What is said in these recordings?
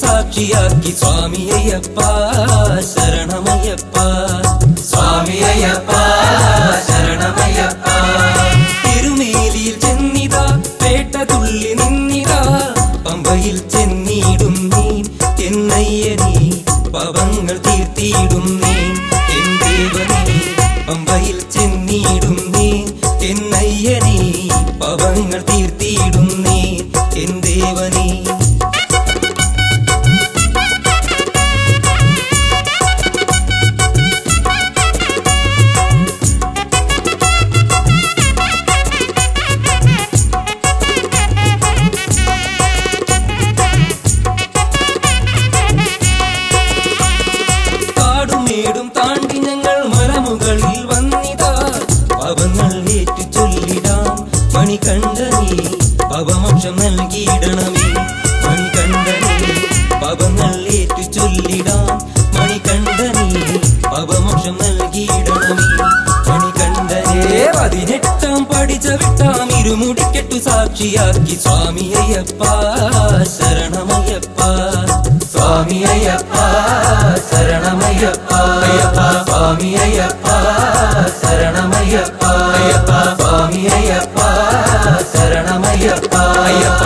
സാക്ഷിയാക്കി സ്വാമി അയ്യപ്പ ശരണമയ്യപ്പ സ്വാമി അയ്യപ്പ ശരണമയ്യപ്പ തിരുമേലിയിൽ ചെന്നിതാ പേട്ട തുള്ളി നിന്നിതാ പമ്പയിൽ ചെന്നിടും നീ എന്നയ്യനീ പവങ്ങൾ തീർത്തിയിടും നീ എൻ ദേവനീ പമ്പയിൽ ചെന്നിടും നീ എന്നയ്യനീ പവങ്ങൾ തീർത്തിയിടും നീ എൻ ദേവനീ കാടുമേടും താണ്ടി ഞങ്ങൾ മലമുകളിൽ വന്നിതാ പവങ്ങൾ ഏറ്റു ചൊല്ലിടാം മണികണ്ഠനീ പവമോക്ഷം നൽകിയിടണമേ മണികണ്ഠനീ പവങ്ങൾ ഏറ്റു ചൊല്ലിടാം മണികണ്ഠനീ പവമോക്ഷം നൽകിയിടണമേ മണികണ്ഠനേ പതിനെട്ടാം പഠിച്ച വിട്ടാം ഇരുമുടിക്കെട്ടു സാക്ഷിയാക്കി സ്വാമി അയ്യപ്പ ശരണമയ്യപ്പ സ്വാമി അയ്യപ്പ ശരണമയ്യപ്പ അയ്യപ്പ സ്വാമി അയ്യപ്പ ശരണമയ്യപ്പ അയ്യപ്പ സ്വാമി അയ്യപ്പ ശരണമയ്യപ്പ അയ്യപ്പ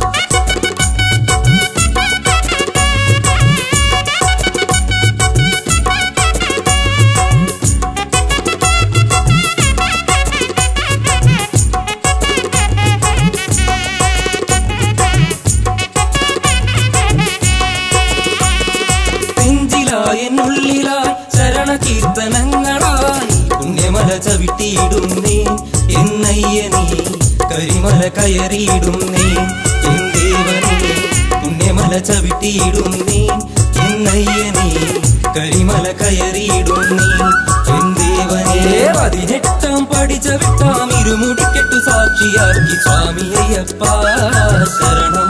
നെഞ്ചിലായ എന്നുള്ളിലായി ശരണ കീർത്തനങ്ങളായി പുണ്യമല ചവിട്ടിയിടുന്നേ എന്നയ്യനീ കരിമല കയറിയിടുന്നേ എൻ ദേവനീ പുണ്യമല ചവിട്ടിയിടുന്നേ എന്നയ്യനീ കരിമല കയറിയിടുന്നേ എൻ ദേവനേ പതിനെട്ടാം പഠിച്ച വിട്ടാം ഇരുമുടിക്കെട്ടു സാക്ഷിയാക്കി സ്വാമി അയ്യപ്പ ശരണം